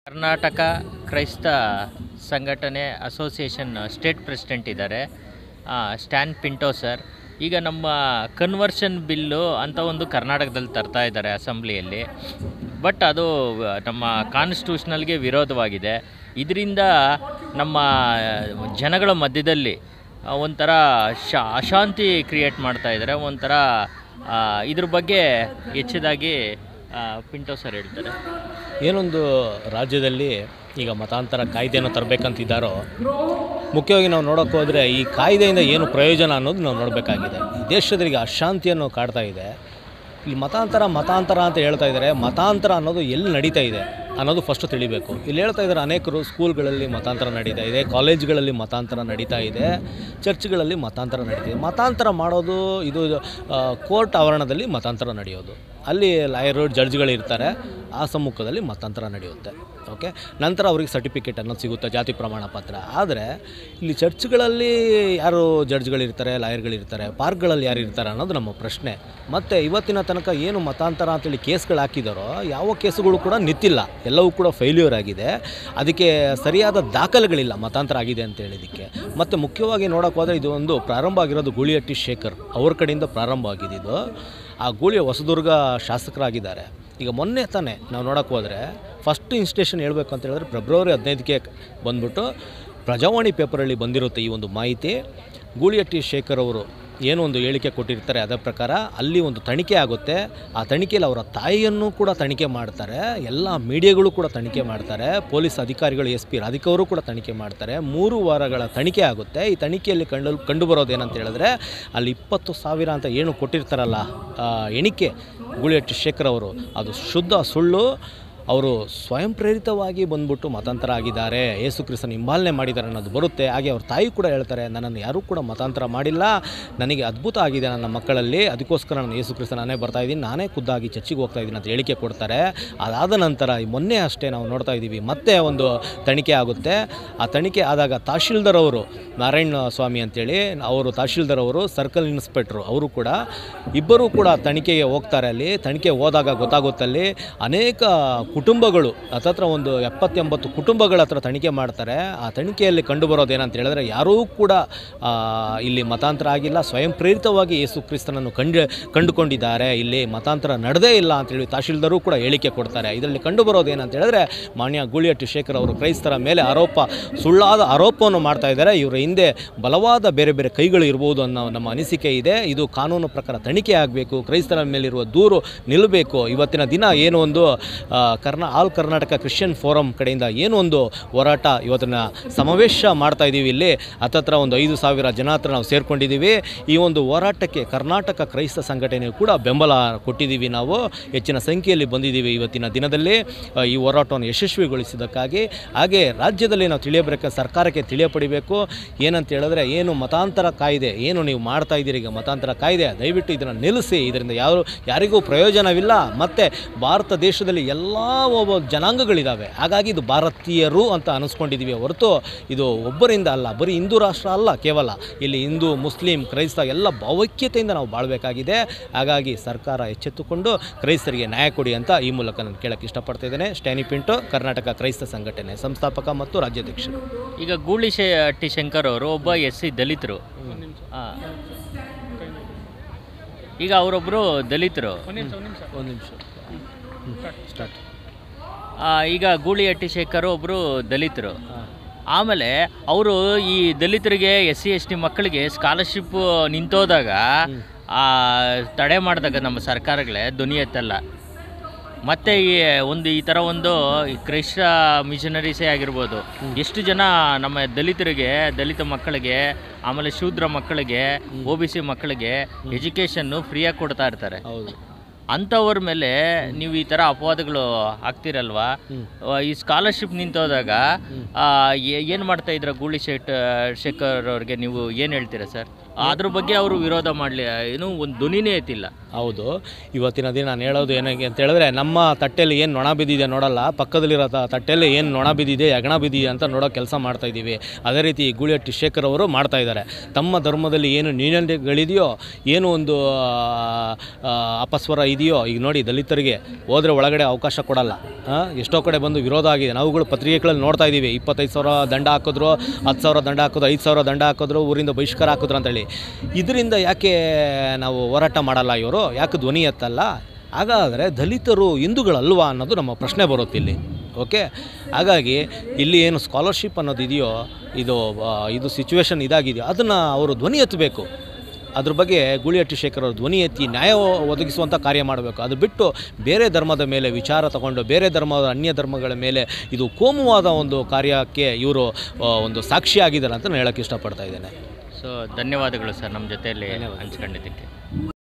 ಕರ್ನಾಟಕ ಕ್ರೈಸ್ತ ಸಂಘಟನೆ association state president ಇದ್ದಾರೆ ಆ, ಸ್ಟ್ಯಾನ್ ಪಿಂಟೋ ಸರ್ ಈಗ ನಮ್ಮ ಕನ್ವರ್ಷನ್ ಬಿಲ್ಲು ಅಂತ ಒಂದು ಕರ್ನಾಟಕದಲ್ಲಿ ತರ್ತಾ ಇದ್ದಾರೆ ಅಸೆಂಬ್ಲಿಯಲ್ಲಿ ಬಟ್ ಅದು ಆ, ನಮ್ಮ ಕಾನ್ಸ್ಟಿಟ್ಯೂಷನಲ್ಗೆ ವಿರೋಧವಾಗಿದೆ ಇದರಿಂದ ನಮ್ಮ ಜನಗಳ ಮಧ್ಯದಲ್ಲಿ ಆ, ಒಂಥರ ಶಾ ಅಶಾಂತಿ ಕ್ರಿಯೇಟ್ ಮಾಡ್ತಾ ಇದ್ದಾರೆ ಒಂಥರ ಆ, ಇದ್ರ ಬಗ್ಗೆ ಹೆಚ್ಚಿದಾಗಿ ಆ, ಪಿಂಟೋ ಸರ್ ಹೇಳ್ತಾರೆ ಏನೊಂದು ರಾಜ್ಯದಲ್ಲಿ ಈಗ ಮತಾಂತರ ಕಾಯ್ದೆಯನ್ನು ತರಬೇಕಂತಿದ್ದಾರೋ ಮುಖ್ಯವಾಗಿ ನಾವು ನೋಡೋಕೆ ಹೋದರೆ ಈ ಕಾಯ್ದೆಯಿಂದ ಏನು ಪ್ರಯೋಜನ ಅನ್ನೋದು ನಾವು ನೋಡಬೇಕಾಗಿದೆ ಈ ದೇಶದಲ್ಲಿ ಈಗ ಅಶಾಂತಿಯನ್ನು ಕಾಡ್ತಾ ಇದೆ ಇಲ್ಲಿ ಮತಾಂತರ ಮತಾಂತರ ಅಂತ ಹೇಳ್ತಾ ಇದ್ದಾರೆ ಮತಾಂತರ ಅನ್ನೋದು ಎಲ್ಲಿ ನಡೀತಾ ಇದೆ ಅನ್ನೋದು ಫಸ್ಟ್ ತಿಳಿಬೇಕು ಇಲ್ಲಿ ಹೇಳ್ತಾ ಇದ್ದಾರೆ ಅನೇಕರು ಸ್ಕೂಲ್ಗಳಲ್ಲಿ ಮತಾಂತರ ನಡೀತಾ ಇದೆ ಕಾಲೇಜ್ಗಳಲ್ಲಿ ಮತಾಂತರ ನಡೀತಾ ಇದೆ ಚರ್ಚ್ಗಳಲ್ಲಿ ಮತಾಂತರ ನಡೀತಾ ಇದೆ ಮತಾಂತರ ಮಾಡೋದು ಇದು ಕೋರ್ಟ್ ಆವರಣದಲ್ಲಿ ಮತಾಂತರ ನಡೆಯೋದು ಅಲ್ಲಿ ಲಾಯರು ಜಡ್ಜ್ಗಳು ಇರ್ತಾರೆ ಆ ಸಮ್ಮುಖದಲ್ಲಿ ಮತಾಂತರ ನಡೆಯುತ್ತೆ ಓಕೆ ನಂತರ ಅವ್ರಿಗೆ ಸರ್ಟಿಫಿಕೇಟ್ ಅನ್ನೋದು ಸಿಗುತ್ತೆ ಜಾತಿ ಪ್ರಮಾಣ ಪತ್ರ ಆದರೆ ಇಲ್ಲಿ ಚರ್ಚ್ಗಳಲ್ಲಿ ಯಾರು ಜಡ್ಜ್ಗಳಿರ್ತಾರೆ ಲಾಯರ್ಗಳಿರ್ತಾರೆ ಪಾರ್ಕ್ಗಳಲ್ಲಿ ಯಾರು ಇರ್ತಾರೆ ಅನ್ನೋದು ನಮ್ಮ ಪ್ರಶ್ನೆ ಮತ್ತು ಇವತ್ತಿನ ತನಕ ಏನು ಮತಾಂತರ ಅಂತೇಳಿ ಕೇಸ್ಗಳು ಹಾಕಿದಾರೋ ಯಾವ ಕೇಸುಗಳು ಕೂಡ ನಿಂತಿಲ್ಲ ಎಲ್ಲವೂ ಕೂಡ ಫೇಲ್ಯೂರ್ ಆಗಿದೆ ಅದಕ್ಕೆ ಸರಿಯಾದ ದಾಖಲೆಗಳಿಲ್ಲ ಮತಾಂತರ ಆಗಿದೆ ಅಂತ ಹೇಳಿದ್ದಕ್ಕೆ ಮತ್ತು ಮುಖ್ಯವಾಗಿ ನೋಡೋಕೆ ಹೋದರೆ ಇದು ಒಂದು ಪ್ರಾರಂಭ ಆಗಿರೋದು ಗೂಳಿಹಟ್ಟಿ ಶೇಖರ್ ಅವ್ರ ಕಡೆಯಿಂದ ಪ್ರಾರಂಭ ಆಗಿದೆ ಇದು ಆ ಗೂಳಿಯ ಹೊಸದುರ್ಗ ಶಾಸಕರಾಗಿದ್ದಾರೆ ಈಗ ಮೊನ್ನೆ ತಾನೇ ನಾವು ನೋಡೋಕೆ ಹೋದರೆ ಫಸ್ಟ್ ಇನ್ಸ್ಟೇಷನ್ ಹೇಳಬೇಕು ಅಂತ ಹೇಳಿದ್ರೆ ಫೆಬ್ರವರಿ ಹದಿನೈದಕ್ಕೆ ಬಂದ್ಬಿಟ್ಟು ಪ್ರಜಾವಾಣಿ ಪೇಪರಲ್ಲಿ ಬಂದಿರುತ್ತೆ ಈ ಒಂದು ಮಾಹಿತಿ ಗೂಳಿಹಟ್ಟಿ ಶೇಖರ್ ಅವರು ಏನೋ ಒಂದು ಹೇಳಿಕೆ ಕೊಟ್ಟಿರ್ತಾರೆ ಅದರ ಪ್ರಕಾರ ಅಲ್ಲಿ ಒಂದು ತನಿಖೆ ಆಗುತ್ತೆ ಆ ತನಿಖೆಯಲ್ಲಿ ಅವರ ತಾಯಿಯನ್ನು ಕೂಡ ತನಿಖೆ ಮಾಡ್ತಾರೆ ಎಲ್ಲ ಮೀಡಿಯಾಗಳು ಕೂಡ ತನಿಖೆ ಮಾಡ್ತಾರೆ ಪೊಲೀಸ್ ಅಧಿಕಾರಿಗಳು ಎಸ್ ಪಿ ರಾಧಿಕವರು ಕೂಡ ತನಿಖೆ ಮಾಡ್ತಾರೆ ಮೂರು ವಾರಗಳ ತನಿಖೆ ಆಗುತ್ತೆ ಈ ತನಿಖೆಯಲ್ಲಿ ಕಂಡು ಕಂಡು ಬರೋದು ಏನಂತ ಹೇಳಿದ್ರೆ ಅಲ್ಲಿ ಇಪ್ಪತ್ತು ಸಾವಿರ ಅಂತ ಏನು ಕೊಟ್ಟಿರ್ತಾರಲ್ಲ ಆ, ಎಣಿಕೆ ಗೂಳಿಹಟ್ಟಿ ಶೇಖರ್ ಅವರು ಅದು ಶುದ್ಧ ಸುಳ್ಳು ಅವರು ಸ್ವಯಂ ಪ್ರೇರಿತವಾಗಿ ಬಂದ್ಬಿಟ್ಟು ಮತಾಂತರ ಆಗಿದ್ದಾರೆ ಯೇಸು ಕ್ರಿಸ್ತನ ಹಿಂಬಾಲನೆ ಮಾಡಿದ್ದಾರೆ ಅನ್ನೋದು ಬರುತ್ತೆ ಹಾಗೆ ಅವ್ರ ತಾಯಿ ಕೂಡ ಹೇಳ್ತಾರೆ ನನ್ನನ್ನು ಯಾರೂ ಕೂಡ ಮತಾಂತರ ಮಾಡಿಲ್ಲ ನನಗೆ ಅದ್ಭುತ ಆಗಿದೆ ನನ್ನ ಮಕ್ಕಳಲ್ಲಿ ಅದಕ್ಕೋಸ್ಕರ ನಾನು ಯೇಸು ಕ್ರಿಸ್ತ ನಾನೇ ಬರ್ತಾ ಇದ್ದೀನಿ ನಾನೇ ಖುದ್ದಾಗಿ ಚರ್ಚಿಗೆ ಹೋಗ್ತಾ ಇದ್ದೀನಿ ಅಂತ ಹೇಳಿಕೆ ಕೊಡ್ತಾರೆ ಅದಾದ ನಂತರ ಈ ಮೊನ್ನೆ ಅಷ್ಟೇ ನಾವು ನೋಡ್ತಾ ಇದ್ದೀವಿ ಮತ್ತೆ ಒಂದು ತನಿಖೆ ಆಗುತ್ತೆ ಆ ತನಿಖೆ ಆದಾಗ ತಹಶೀಲ್ದಾರ್ ಅವರು ನಾರಾಯಣ ಸ್ವಾಮಿ ಅಂತೇಳಿ ಅವರು ತಹಶೀಲ್ದಾರ್ ಅವರು ಸರ್ಕಲ್ ಇನ್ಸ್ಪೆಕ್ಟ್ರು ಅವರು ಕೂಡ ಇಬ್ಬರೂ ಕೂಡ ತನಿಖೆಗೆ ಹೋಗ್ತಾರೆ ಅಲ್ಲಿ ತನಿಖೆ ಹೋದಾಗ ಗೊತ್ತಾಗುತ್ತಲ್ಲಿ ಅನೇಕ ಕುಟುಂಬಗಳು ಹತ್ತತ್ರ ಒಂದು ಎಪ್ಪತ್ತೆಂಬತ್ತು ಕುಟುಂಬಗಳ ಹತ್ರ ತನಿಖೆ ಮಾಡ್ತಾರೆ ಆ ತನಿಖೆಯಲ್ಲಿ ಕಂಡುಬರೋದು ಏನಂತ ಹೇಳಿದ್ರೆ ಯಾರೂ ಕೂಡ ಆ, ಇಲ್ಲಿ ಮತಾಂತರ ಆಗಿಲ್ಲ ಸ್ವಯಂ ಪ್ರೇರಿತವಾಗಿ ಯೇಸು ಕ್ರಿಸ್ತನನ್ನು ಕಂಡು ಕಂಡುಕೊಂಡಿದ್ದಾರೆ ಇಲ್ಲಿ ಮತಾಂತರ ನಡೆದೇ ಇಲ್ಲ ಅಂತೇಳಿ ತಹಶೀಲ್ದಾರು ಕೂಡ ಹೇಳಿಕೆ ಕೊಡ್ತಾರೆ ಇದರಲ್ಲಿ ಕಂಡುಬರೋದು ಏನಂತ ಹೇಳಿದ್ರೆ ಮಾನ್ಯ ಗೂಳಿಹಟ್ಟಿ ಶೇಖರ್ ಅವರು ಕ್ರೈಸ್ತರ ಮೇಲೆ ಆರೋಪ ಸುಳ್ಳಾದ ಆರೋಪವನ್ನು ಮಾಡ್ತಾ ಇದ್ದಾರೆ ಇವರ ಹಿಂದೆ ಬಲವಾದ ಬೇರೆ ಬೇರೆ ಕೈಗಳು ಇರ್ಬೋದು ಅನ್ನೋ ನಮ್ಮ ಅನಿಸಿಕೆ ಇದೆ ಇದು ಕಾನೂನು ಪ್ರಕಾರ ತನಿಖೆ ಆಗಬೇಕು ಕ್ರೈಸ್ತರ ಮೇಲಿರುವ ದೂರು ನಿಲ್ಲಬೇಕು ಇವತ್ತಿನ ದಿನ ಏನು ಒಂದು ಆ, ಕರ್ನಾ ಆಲ್ ಕರ್ನಾಟಕ ಕ್ರಿಶ್ಚಿಯನ್ ಫೋರಮ್ ಕಡೆಯಿಂದ ಏನು ಒಂದು ಹೋರಾಟ ಇವತ್ತಿನ ಸಮಾವೇಶ ಮಾಡ್ತಾ ಇದ್ದೀವಿ ಇಲ್ಲಿ ಹತ್ತತ್ರ ಒಂದು ಐದು ಸಾವಿರ ಜನ ಹತ್ರ ನಾವು ಸೇರ್ಕೊಂಡಿದ್ದೀವಿ ಈ ಒಂದು ಹೋರಾಟಕ್ಕೆ ಕರ್ನಾಟಕ ಕ್ರೈಸ್ತ ಸಂಘಟನೆ ಕೂಡ ಬೆಂಬಲ ಕೊಟ್ಟಿದ್ದೀವಿ ನಾವು ಹೆಚ್ಚಿನ ಸಂಖ್ಯೆಯಲ್ಲಿ ಬಂದಿದ್ದೀವಿ ಇವತ್ತಿನ ದಿನದಲ್ಲಿ ಆ, ಈ ಹೋರಾಟವನ್ನು ಯಶಸ್ವಿಗೊಳಿಸಿದ್ದಕ್ಕಾಗಿ ಹಾಗೆ ರಾಜ್ಯದಲ್ಲಿ ನಾವು ತಿಳಿಯಬೇಕು ಸರ್ಕಾರಕ್ಕೆ ತಿಳಿಯಪಡಿಬೇಕು ಏನಂತ ಹೇಳಿದ್ರೆ ಏನು ಮತಾಂತರ ಕಾಯ್ದೆ ಏನು ನೀವು ಮಾಡ್ತಾ ಇದ್ದೀರಿ ಈಗ ಮತಾಂತರ ಕಾಯ್ದೆ ದಯವಿಟ್ಟು ಇದನ್ನು ನಿಲ್ಲಿಸಿ ಇದರಿಂದ ಯಾರು ಯಾರಿಗೂ ಪ್ರಯೋಜನವಿಲ್ಲ ಮತ್ತು ಭಾರತ ದೇಶದಲ್ಲಿ ಎಲ್ಲ ಒಬ್ಬ ಜನಾಂಗಗಳಿದ್ದಾವೆ ಹಾಗಾಗಿ ಇದು ಭಾರತೀಯರು ಅಂತ ಅನಿಸ್ಕೊಂಡಿದ್ದೀವಿ ಹೊರತು ಇದು ಒಬ್ಬರಿಂದ ಅಲ್ಲ ಬರೀ ಹಿಂದೂ ರಾಷ್ಟ್ರ ಅಲ್ಲ ಕೇವಲ ಇಲ್ಲಿ ಹಿಂದೂ ಮುಸ್ಲಿಂ ಕ್ರೈಸ್ತ ಎಲ್ಲ ಭಾವೈಕ್ಯತೆಯಿಂದ ನಾವು ಬಾಳಬೇಕಾಗಿದೆ ಹಾಗಾಗಿ ಸರ್ಕಾರ ಎಚ್ಚೆತ್ತುಕೊಂಡು ಕ್ರೈಸ್ತರಿಗೆ ನ್ಯಾಯ ಕೊಡಿ ಅಂತ ಈ ಮೂಲಕ ನಾನು ಕೇಳಕ್ಕೆ ಇಷ್ಟಪಡ್ತಾ ಇದ್ದೇನೆ ಸ್ಟ್ಯಾನಿ ಪಿಂಟೋ ಕರ್ನಾಟಕ ಕ್ರೈಸ್ತ ಸಂಘಟನೆ ಸಂಸ್ಥಾಪಕ ಮತ್ತು ರಾಜ್ಯಾಧ್ಯಕ್ಷರು ಈಗ ಗೂಳಿ ಶೆಟ್ಟಿ ಶಂಕರ್ ಅವರು ಒಬ್ಬ ಎಸ್ ಸಿ ದಲಿತರು ಆ. ಈಗ ಅವರೊಬ್ಬರು ದಲಿತರು ಒಂದು ನಿಮಿಷ ಸ್ಟಾರ್ಟ್ ಆ, ಈಗ ಗೂಳಿಹಟ್ಟಿ ಶೇಖರ್ ಒಬ್ಬರು ದಲಿತರು ಆಮೇಲೆ ಅವರು ಈ ದಲಿತರಿಗೆ ಎಸ್ ಸಿ ಎಸ್ ಟಿ ಮಕ್ಕಳಿಗೆ ಸ್ಕಾಲರ್ಶಿಪ್ ನಿಂತೋದಾಗ ಆ, ತಡೆ ಮಾಡಿದಾಗ ನಮ್ಮ ಸರ್ಕಾರಗಳೇ ಧ್ವನಿ ಎತ್ತಲ್ಲ ಮತ್ತೆ ಈ ಒಂದು ಈ ಥರ ಒಂದು ಈ ಕ್ರೈಸ್ತ ಮಿಷನರೀಸೇ ಆಗಿರ್ಬೋದು ಎಷ್ಟು ಜನ ನಮ್ಮ ದಲಿತರಿಗೆ ದಲಿತ ಮಕ್ಕಳಿಗೆ ಆಮೇಲೆ ಶೂದ್ರ ಮಕ್ಕಳಿಗೆ ಒ ಬಿ ಸಿ ಮಕ್ಕಳಿಗೆ ಎಜುಕೇಷನ್ನು ಫ್ರೀಯಾಗಿ ಕೊಡ್ತಾ ಇರ್ತಾರೆ ಹೌದು ಅಂಥವ್ರ ಮೇಲೆ ನೀವು ಈ ಥರ ಅಪವಾದಗಳು ಆಗ್ತಿರಲ್ವಾ ಆ, ಈ ಸ್ಕಾಲರ್ಶಿಪ್ ನಿಂತೋದಾಗ ಏನು ಮಾಡ್ತಾ ಇದ್ರ ಗೂಳಿ ಶೇಟ್ ಶೇಖರ್ ಅವ್ರಿಗೆ ನೀವು ಏನು ಹೇಳ್ತೀರಾ ಸರ್ ಅದ್ರ ಬಗ್ಗೆ ಅವರು ವಿರೋಧ ಮಾಡಲಿ ಏನು ಒಂದು ಧ್ವನಿನೇ ಎತ್ತಿಲ್ಲ ಹೌದು ಇವತ್ತಿನ ದಿನ ನಾನು ಹೇಳೋದು ಏನಾಗಿ ಅಂತ ಹೇಳಿದ್ರೆ ನಮ್ಮ ತಟ್ಟೆಯಲ್ಲಿ ಏನು ನೊಣ ಬಿದ್ದಿದೆ ನೋಡಲ್ಲ ಪಕ್ಕದಲ್ಲಿರೋ ತ- ತಟ್ಟೆಯಲ್ಲಿ ಏನು ನೊಣ ಬಿದ್ದಿದೆ ಹೆಗಣ ಬಿದ್ದಿದೆ ಅಂತ ನೋಡೋ ಕೆಲಸ ಮಾಡ್ತಾ ಇದ್ದೀವಿ ಅದೇ ರೀತಿ ಗೂಳಿಹಟ್ಟಿ ಶೇಖರ್ ಅವರು ಮಾಡ್ತಾ ಇದ್ದಾರೆ ತಮ್ಮ ಧರ್ಮದಲ್ಲಿ ಏನು ನ್ಯೂನತೆಗಳಿದೆಯೋ ಏನು ಒಂದು ಆ, ಅಪಸ್ವರ ಇದೆಯೋ ಈಗ ನೋಡಿ ದಲಿತರಿಗೆ ಹೋದರೆ ಒಳಗಡೆ ಅವಕಾಶ ಕೊಡಲ್ಲ ಆ, ಎಷ್ಟೋ ಕಡೆ ಬಂದು ವಿರೋಧ ಆಗಿದೆ ನಾವುಗಳು ಪತ್ರಿಕೆಗಳಲ್ಲಿ ನೋಡ್ತಾ ಇದ್ದೀವಿ ಇಪ್ಪತ್ತೈದು ಸಾವಿರ ದಂಡ ಹಾಕಿದ್ರು ಹತ್ತು ಸಾವಿರ ದಂಡ ಹಾಕಿದ್ರು ಐದು ಸಾವಿರ ದಂಡ ಹಾಕಿದ್ರು ಊರಿಂದ ಬಹಿಷ್ಕಾರ ಹಾಕಿದ್ರು ಅಂತೇಳಿ ಇದರಿಂದ ಯಾಕೆ ನಾವು ಹೋರಾಟ ಮಾಡಲ್ಲ ಇವರು ಯಾಕೆ ಧ್ವನಿ ಎತ್ತಲ್ಲ ಹಾಗಾದರೆ ದಲಿತರು ಹಿಂದೂಗಳಲ್ವಾ ಅನ್ನೋದು ನಮ್ಮ ಪ್ರಶ್ನೆ ಬರುತ್ತೆ ಇಲ್ಲಿ ಓಕೆ ಹಾಗಾಗಿ ಇಲ್ಲಿ ಏನು ಸ್ಕಾಲರ್ಶಿಪ್ ಅನ್ನೋದು ಇದೆಯೋ ಇದು ಆ, ಇದು ಸಿಚುವೇಶನ್ ಇದಾಗಿದೆಯೋ ಅದನ್ನು ಅವರು ಧ್ವನಿ ಎತ್ತಬೇಕು ಅದ್ರ ಬಗ್ಗೆ ಗೂಳಿಹಟ್ಟಿ ಶೇಖರ್ ಅವರು ಧ್ವನಿ ಎತ್ತಿ ನ್ಯಾಯ ಒದಗಿಸುವಂಥ ಕಾರ್ಯ ಮಾಡಬೇಕು ಅದು ಬಿಟ್ಟು ಬೇರೆ ಧರ್ಮದ ಮೇಲೆ ವಿಚಾರ ತಗೊಂಡು ಬೇರೆ ಧರ್ಮದ ಅನ್ಯ ಧರ್ಮಗಳ ಮೇಲೆ ಇದು ಕೋಮುವಾದ ಒಂದು ಕಾರ್ಯಕ್ಕೆ ಇವರು ಒಂದು ಸಾಕ್ಷಿಯಾಗಿದ್ದಾರೆ ಅಂತ ನಾನು ಹೇಳೋಕ್ಕೆ ಇಷ್ಟಪಡ್ತಾ ಇದ್ದೇನೆ ಸೊ ಧನ್ಯವಾದಗಳು ಸರ್ ನಮ್ಮ ಜೊತೆಯಲ್ಲಿ ಹಂಚ್ಕೊಂಡಿದ್ದಕ್ಕೆ